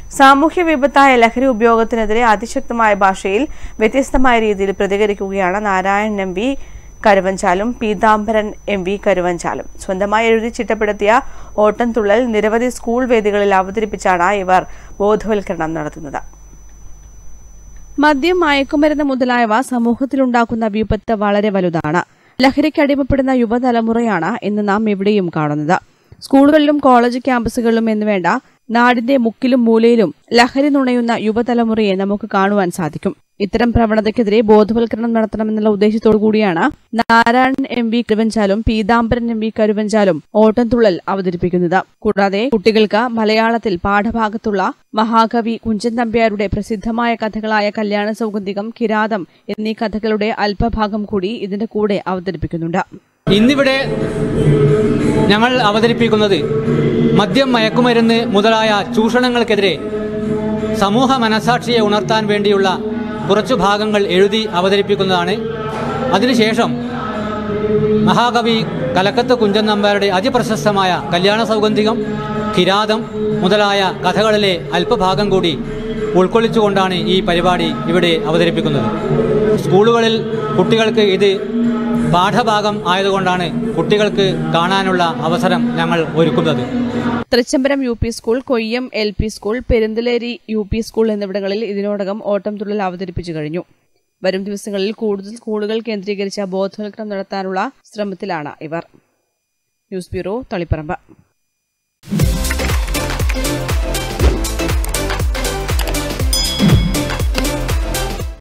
സാമൂഹ്യ വിപത്തായ ലഹരി ഉപയോഗത്തിനെതിരെ അതിശക്തമായ ഭാഷയിൽ വ്യത്യസ്തമായ രീതിയിൽ പ്രതികരിക്കുകയാണ് നാരായണൻ എം വി കരുവഞ്ചാലും പീതാംബരൻ എം വി കരുവഞ്ചാലും സ്വന്തമായി എഴുതി ചിട്ടപ്പെടുത്തിയ ഓട്ടംതുള്ളൽ നിരവധി സ്കൂൾ വേദികളിൽ അവതരിപ്പിച്ചാണ് ഇവർ ബോധവൽക്കരണം നടത്തുന്നത് മദ്യം മയക്കുമരുന്ന് മുതലായവ സമൂഹത്തിലുണ്ടാക്കുന്ന വിപത്ത് വളരെ വലുതാണ് ലഹരിക്ക് അടിമപ്പെടുന്ന യുവതലമുറയാണ് ഇന്ന് നാം എവിടെയും കാണുന്നത് സ്കൂളുകളിലും കോളേജ് ക്യാമ്പസുകളിലും എന്നുവേണ്ട നാടിന്റെ മുക്കിലും മൂലയിലും ലഹരി നുണയുന്ന യുവതലമുറയെ നമുക്ക് കാണുവാൻ സാധിക്കും ഇത്തരം പ്രവണതയ്ക്കെതിരെ ബോധവൽക്കരണം നടത്തണമെന്നുള്ള ഉദ്ദേശത്തോടു കൂടിയാണ് നാരായണൻ എം വി കരുവഞ്ചാലും പീതാംബരൻ എം വി കരുവഞ്ചാലും ഓട്ടംതുള്ളൽ അവതരിപ്പിക്കുന്നത് കൂടാതെ കുട്ടികൾക്ക് മലയാളത്തിൽ പാഠഭാഗത്തുള്ള മഹാകവി കുഞ്ചൻ നമ്പ്യാരുടെ പ്രസിദ്ധമായ കഥകളായ കല്യാണ സൗഗന്ധികം കിരാതം എന്നീ കഥകളുടെ അല്പഭാഗം കൂടി ഇതിന്റെ കൂടെ അവതരിപ്പിക്കുന്നുണ്ട് ഇന്നിവിടെ ഞങ്ങൾ അവതരിപ്പിക്കുന്നത് മദ്യം മയക്കുമരുന്ന് മുതലായ ചൂഷണങ്ങൾക്കെതിരെ സമൂഹ മനസാക്ഷിയെ ഉണർത്താൻ വേണ്ടിയുള്ള കുറച്ചു ഭാഗങ്ങൾ എഴുതി അവതരിപ്പിക്കുന്നതാണ് അതിനുശേഷം മഹാകവി കലക്കത്ത് കുഞ്ചൻ നമ്പ്യാരുടെ അതിപ്രശസ്തമായ കല്യാണ സൗഗന്ധികം കിരാതം മുതലായ കഥകളിലെ അല്പഭാഗം കൂടി ഉൾക്കൊള്ളിച്ചുകൊണ്ടാണ് ഈ പരിപാടി ഇവിടെ അവതരിപ്പിക്കുന്നത് സ്കൂളുകളിൽ കുട്ടികൾക്ക് ഇത് പാഠഭാഗം ആയതുകൊണ്ടാണ് കുട്ടികൾക്ക് കാണാനുള്ള അവസരം ഞങ്ങൾ ഒരുക്കുന്നത് Thrichambaram U P school Koyyam L P school Perunthaleri U P school എന്നിവിടങ്ങളിൽ ഇതിനോടകം ഓട്ടംതുള്ളൽ അവതരിപ്പിച്ചു കഴിഞ്ഞു വരും ദിവസങ്ങളിൽ കൂടുതൽ സ്കൂളുകൾ കേന്ദ്രീകരിച്ച ബോധവൽക്കരണം നടത്താനുള്ള ശ്രമത്തിലാണ് ഇവർ ന്യൂസ് ബ്യൂറോ തളിപ്പറമ്പ്